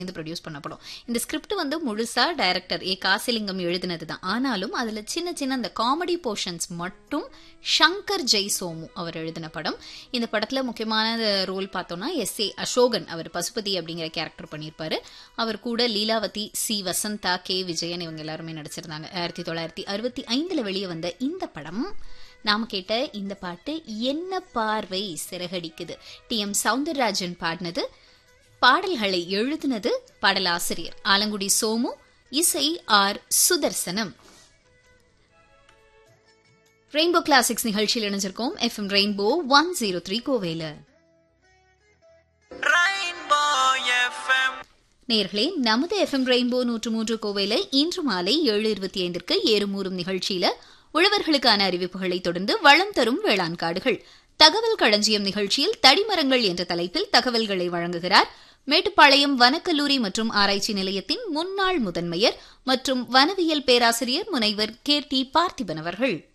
இது ப்ரொடியூஸ் பண்ணப்படும் இந்த ஸ்கிரிப்ட் வந்து முழுசா டைரக்டர் ஏ காசிலிங்கம் எழுதினது தான் ஆனாலும் அதுல சின்ன சின்ன அந்த காமெடி போர்ஷன்ஸ் மட்டும் சங்கர் ஜெய் சோமு அவர் எழுதின படம் இந்த படத்துல முக்கியமான ரோல் பார்த்தோம்னா எஸ் ஏ அசோகன் அவர் பசுபதி அப்படிங்கிற கேரக்டர் பண்ணியிருப்பாரு அவர் கூட லீலாவதி சி வசந்தா கே விஜயன் இவங்க எல்லாருமே நடிச்சிருந்தாங்க ஆயிரத்தி தொள்ளாயிரத்தி அறுபத்தி ஐந்துல வெளியே வந்த இந்த படம் நாம கேட்ட இந்த பாட்டு என்ன பார்வை சிறகடிக்குது டி எம் சவுந்தரராஜன் பாடினது பாடல்களை எழுதினது பாடலாசிரியர் ஆலங்குடி சோமு இசை ஆர் சுதர்சனம் ரெயின்போ கிளாசிக்ஸ் நிகழ்ச்சியில் இணைஞ்சிருக்கோம் FM Rainbow one zero three கோவையில Rainbow FM. நேர்களே நமது எஃப்எம் ரெயின்போ நூற்று மூன்று கோவையில இன்று மாலை ஏழு இருபத்தி ஐந்திற்கு ஏறுமூறும் நிகழ்ச்சியில உழவர்களுக்கான அறிவிப்புகளை தொடர்ந்து வளம் தரும் வேளாண் காடுகள் தகவல் களஞ்சியம் நிகழ்ச்சியில் தடிமரங்கள் என்ற தலைப்பில் தகவல்களை வழங்குகிறார் மேட்டுப்பாளையம் வனக்கல்லூரி மற்றும் ஆராய்ச்சி நிலையத்தின் முன்னாள் முதன்மையர் மற்றும் வனவியல் பேராசிரியர் முனைவர் கே டி பார்த்திபன் அவர்கள்